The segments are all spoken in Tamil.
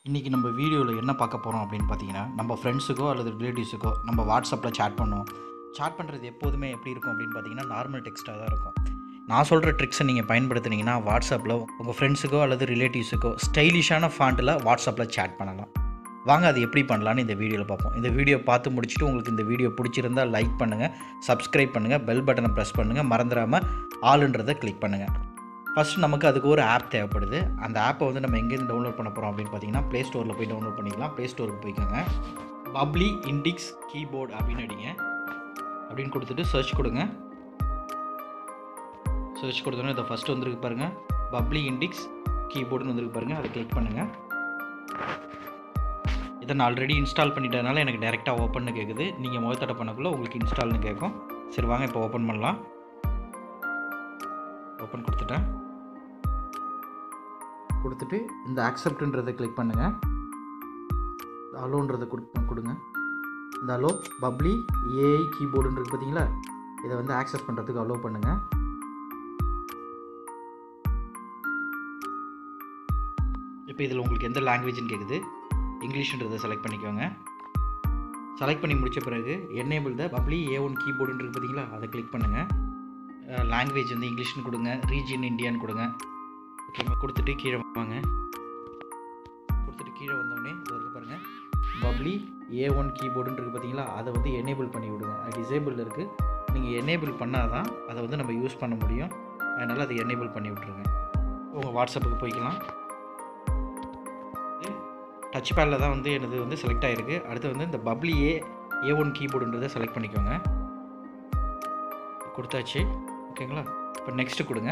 இன்றைக்கி நம்ம வீடியோவில் என்ன பார்க்க போகிறோம் அப்படின்னு பார்த்தீங்கன்னா நம்ம ஃப்ரெண்ட்ஸுக்கோ அல்லது ரிலேட்டிவ்ஸுக்கோ நம்ம வாட்ஸ்அப்பில் சேட் பண்ணுவோம் சேட் பண்ணுறது எப்போதுமே எப்படி இருக்கும் அப்படின்னு பார்த்தீங்கன்னா நார்மல் டெக்ஸ்ட்டாக தான் இருக்கும் நான் சொல்கிற ட்ரிக்ஸை நீங்கள் பயன்படுத்துனீங்கன்னா வாட்ஸ்அப்பில் உங்கள் ஃப்ரெண்ட்ஸுக்கோ அல்லது ரிலேட்டிவ்ஸுக்கோ ஸ்டைலிஷான ஃபாண்ட்டில் வாட்ஸ்அப்பில் சேட் பண்ணலாம் வாங்க அது எப்படி பண்ணலான்னு இந்த வீடியோவில் பார்ப்போம் இந்த வீடியோ பார்த்து முடிச்சுட்டு உங்களுக்கு இந்த வீடியோ பிடிச்சிருந்தால் லைக் பண்ணுங்கள் சப்ஸ்கிரைப் பண்ணுங்கள் பெல் பட்டனை ப்ரெஸ் பண்ணுங்கள் மறந்துடாமல் ஆளுன்றதை கிளிக் பண்ணுங்கள் ஃபஸ்ட் நமக்கு அதுக்கு ஒரு ஆப் தேவைப்படுது அந்த ஆப்பை வந்து நம்ம எங்கேருந்து டவுன்லோட் பண்ண போகிறோம் அப்படின்னு பார்த்தீங்கன்னா ப்ளே ஸ்டோரில் போய் டவுன்லோட் பண்ணிக்கலாம் ப்ளே ஸ்டோருக்கு போய்க்கோங்க பப்ளி இண்டிக்ஸ் கீபோர்ட் அப்படின்னு அடிங்க அப்படின்னு கொடுத்துட்டு சர்ச் கொடுங்க சர்ச் கொடுத்தோன்னே இதை ஃபஸ்ட்டு வந்துருக்கு பாருங்கள் பப்ளி இண்டிக்ஸ் கீபோர்டுன்னு வந்துருக்கு பாருங்கள் அதை கிளிக் பண்ணுங்கள் இதை நான் ஆல்ரெடி இன்ஸ்டால் பண்ணிட்டதுனால எனக்கு டேரெக்டாக ஓப்பன்னு கேட்குது நீங்கள் முதல் தடவை பண்ணக்குள்ளே உங்களுக்கு இன்ஸ்டால்னு கேட்கும் சரி வாங்க இப்போ ஓப்பன் பண்ணலாம் ஓப்பன் கொடுத்துட்டேன் கொடுத்துட்டு இந்த அக்செப்ட்ன்றதை கிளிக் பண்ணுங்கள் அலோன்றதை கொடு கொடுங்க இந்த அலோ பப்ளி ஏஐ கீபோர்டுன்னு இருக்கு பார்த்தீங்களா இதை வந்து ஆக்சஸ் பண்ணுறதுக்கு அலோ பண்ணுங்கள் இப்போ இதில் உங்களுக்கு எந்த லாங்குவேஜ்னு கேட்குது இங்கிலீஷ்ன்றதை செலக்ட் பண்ணிக்கோங்க செலக்ட் பண்ணி முடித்த பிறகு என்னேபிள் த பப்ளி ஏ ஒன் கீபோர்டுன்னு இருக்கு பார்த்தீங்களா அதை கிளிக் பண்ணுங்கள் லாங்குவேஜ் வந்து இங்கிலீஷ்னு கொடுங்க ரீஜியன் இந்தியான்னு கொடுங்க ஓகேங்களா கொடுத்துட்டு கீழே வாங்க கொடுத்துட்டு கீழே வந்தோடனே இது இருக்கு பாருங்கள் பப்ளி ஏ ஒன் கீபோர்டுன்னு இருக்குது பார்த்தீங்களா அதை வந்து எனேபிள் பண்ணி விடுங்க அது டிசேபிள் இருக்குது நீங்கள் எனேபிள் பண்ணால் தான் அதை வந்து நம்ம யூஸ் பண்ண முடியும் அதனால் அதை எனேபிள் பண்ணி விட்ருங்க உங்கள் வாட்ஸ்அப்புக்கு போய்க்கலாம் டச் பேடில் தான் வந்து எனது வந்து செலக்ட் ஆகிருக்கு அடுத்து வந்து இந்த பப்ளி ஏ ஏ ஒன் கீபோர்டுன்றதை செலக்ட் பண்ணிக்கோங்க கொடுத்தாச்சு ஓகேங்களா இப்போ நெக்ஸ்ட்டு கொடுங்க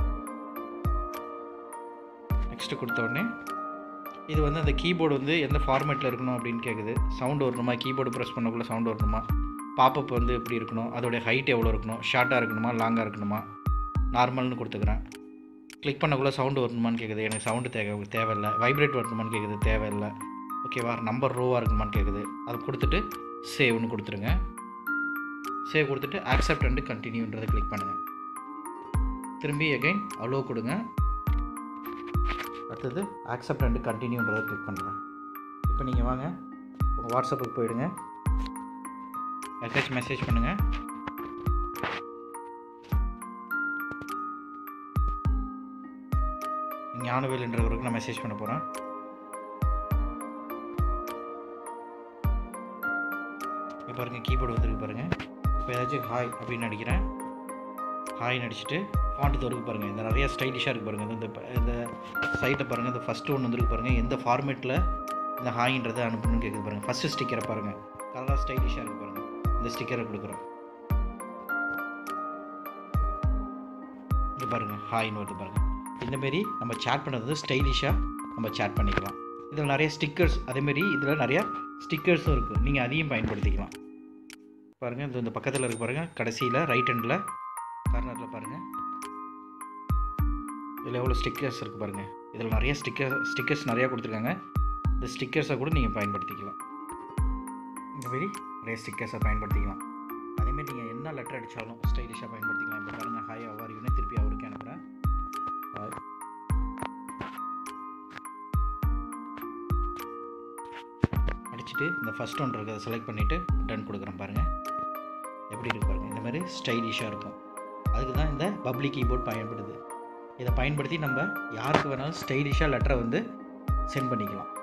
நெக்ஸ்ட்டு கொடுத்த உடனே இது வந்து அந்த கீபோர்டு வந்து எந்த ஃபார்மேட்டில் இருக்கணும் அப்படின்னு கேட்குது சவுண்ட் வரணுமா கீபோர்டு ப்ரெஸ் பண்ணக்குள்ளே சவுண்ட் வரணுமா பாப்பப் வந்து எப்படி இருக்கணும் அதோடைய ஹைட் எவ்வளோ இருக்கணும் ஷார்ட்டாக இருக்கணுமா லாங்காக இருக்கணுமா நார்மல்னு கொடுத்துக்கிறேன் கிளிக் பண்ணக்குள்ளே சவுண்டு வரணுமான்னு கேட்குது எனக்கு சவுண்டு தேவை தேவையில்லை வைப்ரேட் வரணுமான்னு கேட்குது தேவையில்லை ஓகேவா நம்பர் ரோவாக இருக்கணுமான்னு கேட்குது அதை கொடுத்துட்டு சேவ்னு கொடுத்துருங்க சேவ் கொடுத்துட்டு ஆக்செப்ட் அண்டு கண்டினியூன்றதை கிளிக் பண்ணுங்கள் திரும்பி அகைன் அலோ கொடுங்க அடுத்தது ஆக்செப்ட் அண்டு கண்டினியூன்றதை கிளிக் பண்ணுறேன் இப்போ நீங்கள் வாங்க உங்கள் வாட்ஸ்அப்புக்கு போயிடுங்க யாருக்காச்சும் மெசேஜ் பண்ணுங்கள் ஞானவேல்ன்றவருக்கு நான் மெசேஜ் பண்ண போகிறேன் இப்போ பாருங்கள் கீபோர்டு வந்துருக்கு பாருங்கள் இப்போ ஏதாச்சும் ஹாய் அப்படின்னு நடிக்கிறேன் ஹாய் நடிச்சுட்டு ஃபாண்ட் தோருக்கு பாருங்கள் இந்த நிறைய ஸ்டைலிஷாக இருக்குது பாருங்கள் இந்த இந்த சைட்டை பாருங்கள் இந்த ஃபஸ்ட்டு ஒன்று வந்துருக்கு பாருங்கள் எந்த ஃபார்மேட்டில் இந்த ஹாயின்றதை அனுப்பணும்னு கேட்குது பாருங்கள் ஃபஸ்ட்டு ஸ்டிக்கரை பாருங்கள் கலராக ஸ்டைலிஷாக இருக்குது பாருங்கள் இந்த ஸ்டிக்கரை கொடுக்குறேன் இங்கே பாருங்கள் ஹாய்னு வருது பாருங்கள் இந்தமாரி நம்ம சேட் பண்ணுறது வந்து ஸ்டைலிஷாக நம்ம சேட் பண்ணிக்கலாம் இதில் நிறைய ஸ்டிக்கர்ஸ் அதேமாரி இதில் நிறையா ஸ்டிக்கர்ஸும் இருக்குது நீங்கள் அதையும் பயன்படுத்திக்கலாம் பாருங்கள் இந்த இந்த பக்கத்தில் இருக்க பாருங்கள் கடைசியில் ரைட் ஹேண்டில் கார்னரில் பாருங்கள் இதில் எவ்வளோ ஸ்டிக்கர்ஸ் இருக்குது பாருங்கள் இதில் நிறைய ஸ்டிக்கர் ஸ்டிக்கர்ஸ் நிறையா கொடுத்துருக்காங்க இந்த ஸ்டிக்கர்ஸை கூட நீங்கள் பயன்படுத்திக்கலாம் இந்தமாரி நிறைய ஸ்டிக்கர்ஸை பயன்படுத்திக்கலாம் அதேமாரி நீங்கள் என்ன லெட்டர் அடித்தாலும் ஸ்டைலிஷாக பயன்படுத்திக்கலாம் இப்போ பாருங்கள் ஹாய் அவர் யூனே திருப்பி அவருக்கு அனுப்புகிறேன் ஹாய் அடிச்சுட்டு இந்த ஃபஸ்ட் ஒன்று இருக்கிறத செலக்ட் பண்ணிவிட்டு டன் கொடுக்குறேன் பாருங்கள் எப்படி இருக்கு பாருங்கள் இந்த மாதிரி ஸ்டைலிஷாக இருக்கும் அதுக்கு தான் இந்த பப்ளிக் கீபோர்ட் பயன்படுது இதை பயன்படுத்தி நம்ம யாருக்கு வேணாலும் ஸ்டைலிஷாக லெட்டரை வந்து சென்ட் பண்ணிக்கலாம்